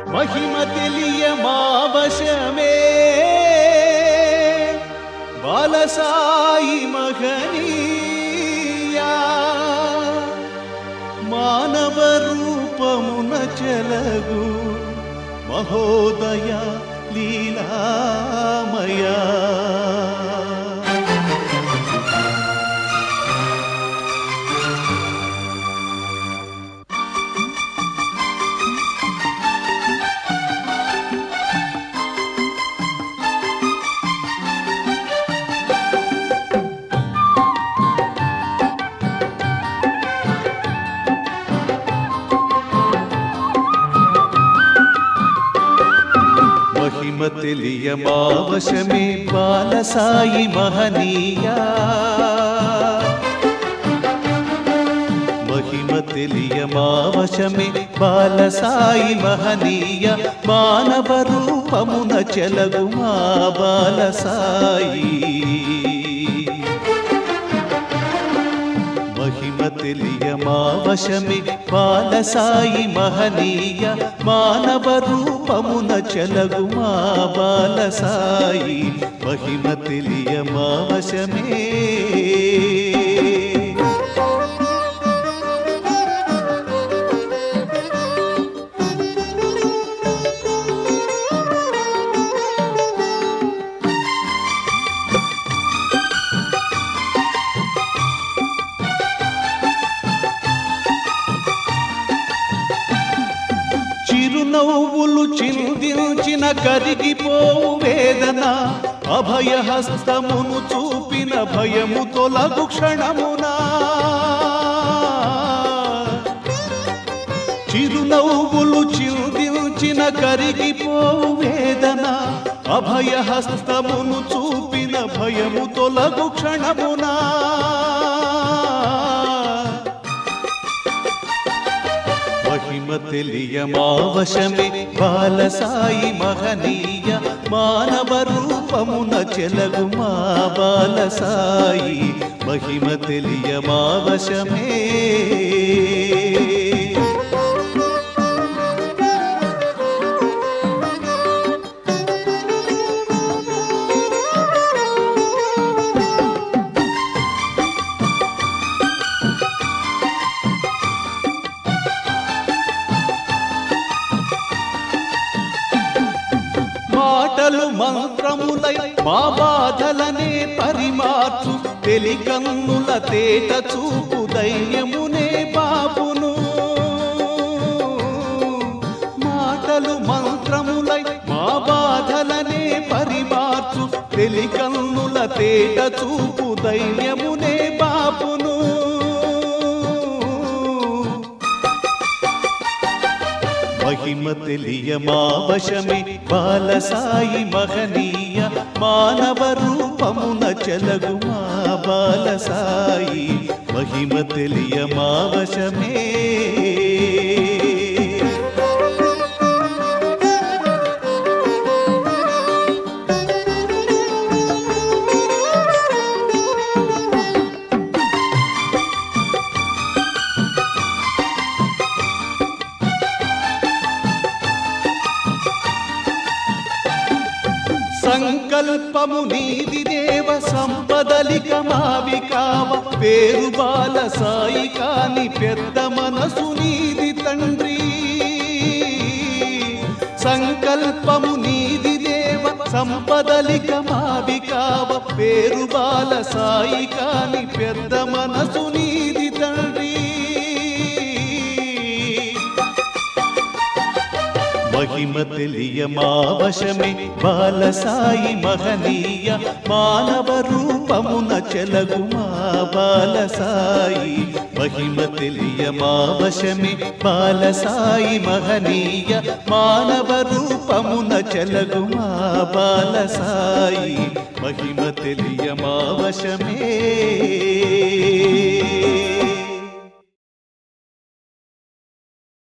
మహిమ తెలియ మా వశమే బాలసాయి మహనీయా మానవ రూపమున చెలగు మహోదయ లీలామయా మహిమ తెలియ మా వశమే బాలసాయి మహనీయా మహిమ తెలియ మా వశమే బాలసాయి మహనీయ మానవ రూపమున చెలగు మా బాలసాయి మహిమ తెలియ మా వశమే బాలసాయి మహనీయ మానవ రూపమున చెలగు మా బాలసాయి మహిమ తెలియ మా వశమే చిరునవ్వులు చిందించిన కరిగిపోవు వేదన అభయహస్తమును చూపిన భయము తొలగు క్షణమునా చిరునవ్వులు చిందించిన కరిగిపోవు వేదన అభయహస్తమును చూపిన భయము తొలగు క్షణమునా మహిమ తెలియ మా వశమే బాలసాయి మహనీయ మానవ రూపమున చెలగు మా బాలసాయి మహిమ తెలియ మా వశమే మాటలు మంత్రములై మా బాధలనే పరిమార్చు తెలికన్నుల తేట చూపు దైన్యమునే బాపును మాటలు మంత్రములై మా బాధలనే పరిమార్చు తెలికన్నుల తేట చూపు దైన్యమునే బాపును మహిమ తెలియ మా వశమే బాలసాయి మహనీయ మానవ రూపమున చెలగు మా బాలసాయి మహిమ తెలియ మా వశమే సంకల్పము నీది దేవ సంపదలిక మావి కావ పేరు బాల సాయి కాని పెద్ద మనసు నీది తండ్రి సంకల్పము నీది దేవ సంపదలిక మావి కావ పేరు బాల సాయి కాని పెద్ద మనసు నీది తండ్రి మహిమ తెలియ మా వశమే బాలసాయి మహనీయ మానవ రూపమున చెలగు మా బాలసాయి మహిమ తెలియ మా వశమే బాలసాయి మహనీయ మానవ రూపమున చెలగు మా బాలసాయి మహిమ తెలియ మా వశమే